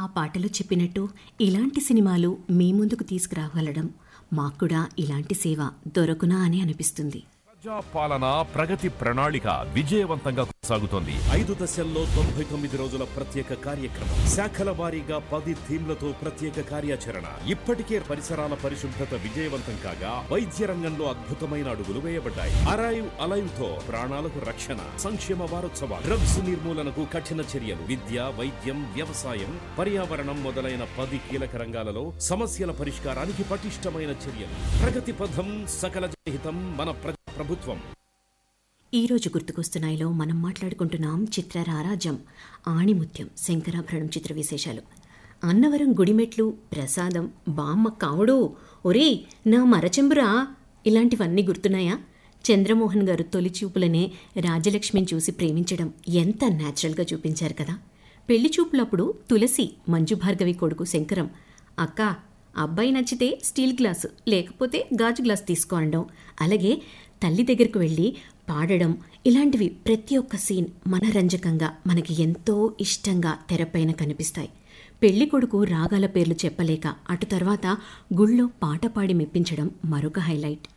ఆ పాటలో చెప్పినట్టు ఇలాంటి సినిమాలు మీ ముందుకు తీసుకురాగలడం మాకు కూడా ఇలాంటి సేవ దొరకునా అని అనిపిస్తుంది ప్రజా పాలన ప్రగతి ప్రణాళిక విజయవంతంగా కొనసాగుతోంది ఐదు దశల్లో తొంభై తొమ్మిది రోజుల ప్రత్యేక కార్యక్రమం శాఖల వారీగా పది థీమ్లతో ప్రత్యేక కార్యాచరణ ఇప్పటికే పరిసరాల పరిశుభ్రత విజయవంతం కాగా వైద్య రంగంలో అద్భుతమైన అడుగులు వేయబడ్డాయి అరైవ్ అలైవ్ తో ప్రాణాలకు రక్షణ సంక్షేమ వారోత్సవాలు డ్రగ్స్ నిర్మూలనకు కఠిన చర్యలు విద్య వైద్యం వ్యవసాయం పర్యావరణం మొదలైన పది కీలక రంగాలలో సమస్యల పరిష్కారానికి పటిష్టమైన చర్యలు ప్రగతి పథం సకల జనహితం మన ప్రజా ప్రభుత్వం ఈ రోజు గుర్తుకొస్తున్నాయిలో మనం మాట్లాడుకుంటున్నాం చిత్ర రారాజం ఆణిముత్యం శంకరాభరణం చిత్ర విశేషాలు అన్నవరం గుడిమెట్లు ప్రసాదం బామ్మ కావుడు ఒరే నా మరచెంబురా ఇలాంటివన్నీ గుర్తున్నాయా చంద్రమోహన్ గారు తొలి చూపులనే రాజలక్ష్మిని చూసి ప్రేమించడం ఎంత న్యాచురల్గా చూపించారు కదా పెళ్లి చూపులప్పుడు తులసి మంజు భార్గవి కొడుకు శంకరం అక్క అబ్బాయి నచ్చితే స్టీల్ గ్లాసు లేకపోతే గాజు గ్లాస్ తీసుకో అనడం అలాగే తల్లి దగ్గరకు వెళ్ళి పాడడం ఇలాంటివి ప్రతి ఒక్క సీన్ మనరంజకంగా మనకి ఎంతో ఇష్టంగా తెరపైన కనిపిస్తాయి పెళ్లి కొడుకు రాగాల పేర్లు చెప్పలేక అటు తర్వాత గుళ్ళో పాట పాడి మెప్పించడం మరొక హైలైట్